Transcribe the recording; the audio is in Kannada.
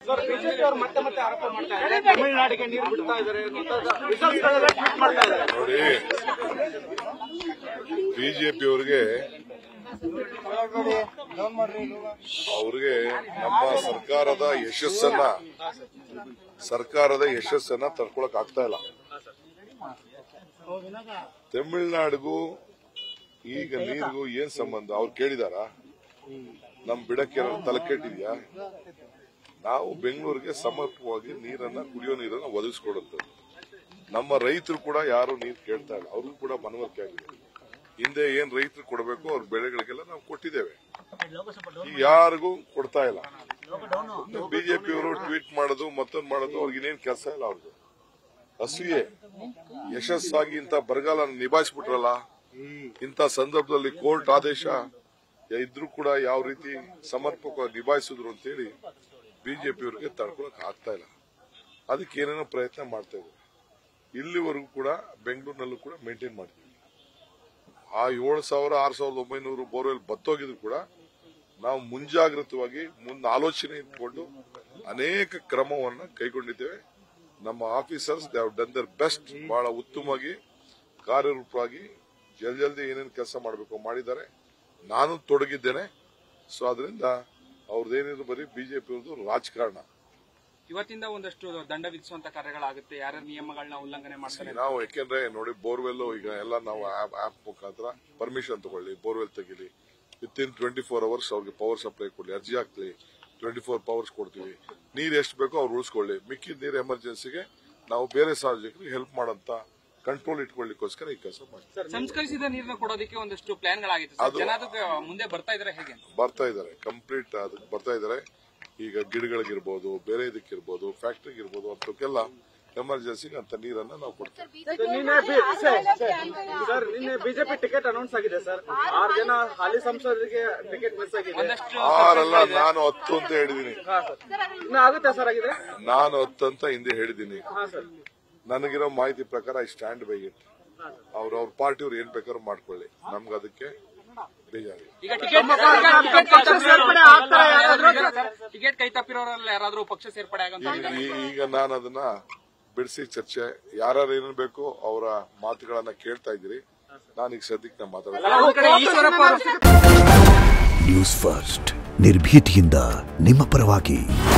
ಸರ್ ಬಿಜೆಪಿ ಅವರು ಮತ್ತೆ ಮತ್ತೆ ಆರೋಪ ಮಾಡ್ತಾ ಇದ್ದಾರೆ ತಮಿಳುನಾಡಿಗೆ ನೀರು ಬಿಡ್ತಾ ಇದ್ದಾರೆ ರಿಸಲ್ಟ್ಸ್ ಟ್ವೀಟ್ ಮಾಡ್ತಾ ಇದ್ದಾರೆ ನೋಡಿ ಬಿಜೆಪಿ ಅವರಿಗೆ ಅವ್ರಿಗೆ ನಮ್ಮ ಸರ್ಕಾರದ ಯಶಸ್ಸನ್ನ ಸರ್ಕಾರದ ಯಶಸ್ಸನ್ನ ತಡ್ಕೊಳಕ್ ಆಗ್ತಾ ಇಲ್ಲ ತಮಿಳ್ನಾಡಿಗೂ ಈಗ ನೀರಿಗೂ ಏನ್ ಸಂಬಂಧ ಅವ್ರು ಕೇಳಿದಾರ ನಮ್ ಬಿಡಕ್ಕೆ ತಲೆ ಕೆಟ್ಟಿದ್ಯಾ ನಾವು ಬೆಂಗಳೂರಿಗೆ ಸಮರ್ಪಕವಾಗಿ ನೀರನ್ನ ಕುಡಿಯೋ ನೀರನ್ನ ಒದಗಿಸ್ಕೊಡುತ್ತೇವೆ ನಮ್ಮ ರೈತರು ಕೂಡ ಯಾರು ನೀರು ಕೇಳ್ತಾ ಇಲ್ಲ ಅವ್ರಿಗೂ ಕೂಡ ಮನವರಿಕೆ ಆಗಿದೆ ಹಿಂದೆ ಏನ್ ರೈತರು ಕೊಡಬೇಕು ಅವ್ರ ಬೆಳೆಗಳಿಗೆಲ್ಲ ನಾವು ಕೊಟ್ಟಿದ್ದೇವೆ ಈಗ ಯಾರಿಗೂ ಕೊಡ್ತಾ ಇಲ್ಲ ಬಿಜೆಪಿ ಅವರು ಟ್ವೀಟ್ ಮಾಡೋದು ಮತ್ತೊಂದು ಮಾಡೋದು ಅವ್ರಿಗೆ ಇನ್ನೇನ್ ಕೆಲಸ ಇಲ್ಲ ಅವ್ರಿಗೆ ಅಸೂಯೆ ಯಶಸ್ಸಾಗಿ ಇಂಥ ಬರಗಾಲ ನಿಭಾಯಿಸ್ಬಿಟ್ರಲ್ಲ ಇಂಥ ಸಂದರ್ಭದಲ್ಲಿ ಕೋರ್ಟ್ ಆದೇಶ ಇದ್ರೂ ಕೂಡ ಯಾವ ರೀತಿ ಸಮರ್ಪಕವಾಗಿ ನಿಭಾಯಿಸಿದ್ರು ಅಂತೇಳಿ ಬಿಜೆಪಿ ಅವರಿಗೆ ತಡ್ಕೊಳಕ್ ಆಗ್ತಾ ಇಲ್ಲ ಅದಕ್ಕೆ ಏನೇನೋ ಪ್ರಯತ್ನ ಮಾಡ್ತಾ ಇದ್ದಾರೆ ಇಲ್ಲಿವರೆಗೂ ಕೂಡ ಬೆಂಗಳೂರಿನಲ್ಲೂ ಕೂಡ ಮೇಂಟೈನ್ ಮಾಡ್ತೀವಿ ಆ ಏಳು ಸಾವಿರ ಆರು ಸಾವಿರದ ಒಂಬೈನೂರು ಬೋರ್ವೆಲ್ ಬತ್ತೋಗಿದ್ರು ಕೂಡ ನಾವು ಮುಂಜಾಗ್ರತವಾಗಿ ಮುಂದೆ ಆಲೋಚನೆ ಇಟ್ಕೊಂಡು ಅನೇಕ ಕ್ರಮವನ್ನ ಕೈಗೊಂಡಿದ್ದೇವೆ ನಮ್ಮ officers they done their best ಬಹಳ ಉತ್ತಮವಾಗಿ ಕಾರ್ಯರೂಪವಾಗಿ ಜಲ್ದಿ ಜಲ್ದಿ ಏನೇನು ಕೆಲಸ ಮಾಡಬೇಕು ಮಾಡಿದ್ದಾರೆ ನಾನು ತೊಡಗಿದ್ದೇನೆ ಸೊ ಅದರಿಂದ ಅವ್ರದ್ದೇನಿದ್ರು ಬರೀ ಬಿಜೆಪಿ ಅವ್ರದ್ದು ರಾಜಕಾರಣ ಇವತ್ತಿಂದ ಒಂದಷ್ಟು ದಂಡ ವಿಧಿಸುವಂತ ಕಾರ್ಯಗಳಾಗುತ್ತೆ ಯಾರ್ಯಾರ ನಿಯಮಗಳನ್ನ ಉಲ್ಲಂಘನೆ ಮಾಡ್ತಾರೆ ನಾವು ಯಾಕೆಂದ್ರೆ ನೋಡಿ ಬೋರ್ವೆಲ್ ಈಗ ಎಲ್ಲ ನಾವು ಆಪ್ ಮುಖಾಂತರ ಪರ್ಮಿಷನ್ ತಗೊಳ್ಳಿ ಬೋರ್ವೆಲ್ ತೆಗಿಲಿ within twenty four hours ಅವ್ರಿಗೆ ಪವರ್ ಸಪ್ಲೈ ಕೊಡ್ಲಿ ಅರ್ಜಿ ಹಾಕ್ಲಿ ಟ್ವೆಂಟಿ ಫೋರ್ ಪವರ್ಸ್ ಕೊಡ್ತೀವಿ ನೀರು ಎಷ್ಟು ಬೇಕೋ ಅವ್ರು ಉಳಿಸ್ಕೊಳ್ಳಿ ಮಿಕ್ಕಿದ ನೀರು ಎಮರ್ಜೆನ್ಸಿಗೆ ನಾವು ಬೇರೆ ಸಾರ್ವಜನಿಕರಿಗೆ ಹೆಲ್ಪ್ ಮಾಡಂತ ಕಂಟ್ರೋಲ್ ಇಟ್ಕೊಳ್ಳಿಕ್ಕೋಸ್ಕರ ಈ ಕೆಲಸ ಮಾಡ್ತೀವಿ ಸಂಸ್ಕರಿಸಿದ ನೀರನ್ನ ಕೊಡೋದಕ್ಕೆ ಒಂದಷ್ಟು ಪ್ಲಾನ್ಗಳಾಗಿತ್ತು ಸರ್ ಜನ ಅದಕ್ಕೆ ಮುಂದೆ ಬರ್ತಾ ಇದಾರೆ ಹೇಗೆ ಅಂತ? ಬರ್ತಾ ಇದ್ದಾರೆ ಕಂಪ್ಲೀಟ್ ಅದಕ್ಕೆ ಬರ್ತಾ ಇದ್ದಾರೆ ಈಗ ಗಿಡಗಳಿಗಿರ್ಬೋದು ಬೇರೆ ಇದಕ್ಕಿರ್ಬೋದು ಫ್ಯಾಕ್ಟ್ರಿಗಿರ್ಬೋದು ಅಂತಕ್ಕೆಲ್ಲ ಎಮರ್ಜೆನ್ಸಿಗೆ ಅಂತ ನೀರನ್ನ ನಾವು ಕೊಡ್ತೀವಿ ನಿನ್ನೆ ಬಿ- ಸರ್, ಸರ್ ನಿನ್ನೆ ಬಿಜೆಪಿ ಟಿಕೆಟ್ ಅನೌನ್ಸ್ ಆಗಿದೆ ಸರ್ ಆರು ಜನ ಹಾಲಿ ಸಂಸದರಿಗೆ ಟಿಕೆಟ್ ಮಿಸ್ ಆಗಿದೆ ಒಂದಷ್ಟು ಆರಲ್ಲ ನಾನು ಹತ್ತು ಅಂತ ಹೇಳಿದೀನಿ ಹಾ ಸರ್ ಇನ್ನು ಆಗುತ್ತೆ ಸರ್ ಆಗಿದೆ ನಾನು ಹತ್ತು ಅಂತ ಹಿಂದೆ ಹೇಳಿದ್ದೀನಿ ಹಾ ಸರ್ ನನಗಿರೋ ಮಾಹಿತಿ ಪ್ರಕಾರ ಐ ಸ್ಟ್ಯಾಂಡ್ ಬೈ ಇಟ್ ಅವ್ರ ಅವ್ರ ಪಾರ್ಟಿಯವ್ರು ಏನ್ ಬೇಕಾದ್ರೂ ಮಾಡ್ಕೊಳ್ಳಿ ನಮ್ಗೆ ಅದಕ್ಕೆ ಬೇಜಾರಿಲ್ಲ ಈಗ ಟಿಕೆಟ್ ಪಕ್ಷ ಸೇರ್ಪಡೆ ಆಗ್ತಾರೆ ಯಾರಾದ್ರೂ? ಟಿಕೆಟ್ ಕೈ ತಪ್ಪಿರೋರೆಲ್ಲ ಯಾರಾದ್ರೂ ಪಕ್ಷ ಸೇರ್ಪಡೆ ಆಗಂತ ಈಗ ಈ- ಈಗ ನಾನು ಅದನ್ನ ಬಿಡಿಸಿ ಚರ್ಚೆ ಯಾರು ಏನೇನ್ ಬೇಕು ಅವರ ಮಾತುಗಳನ್ನ ಕೇಳ್ತಾ ಇದ್ದೀರಿ ನಾನೀಗ ಸದ್ಯಕ್ಕೆ ನಾನು ಮಾತಾಡೋದು ಒಂದ್ ಕಡೆ ಈಶ್ವರಪ್ಪ ಅವರು ನ್ಯೂಸ್ ಫಸ್ಟ್ ನಿರ್ಭೀತಿಯಿಂದ ನಿಮ್ಮ ಪರವಾಗಿ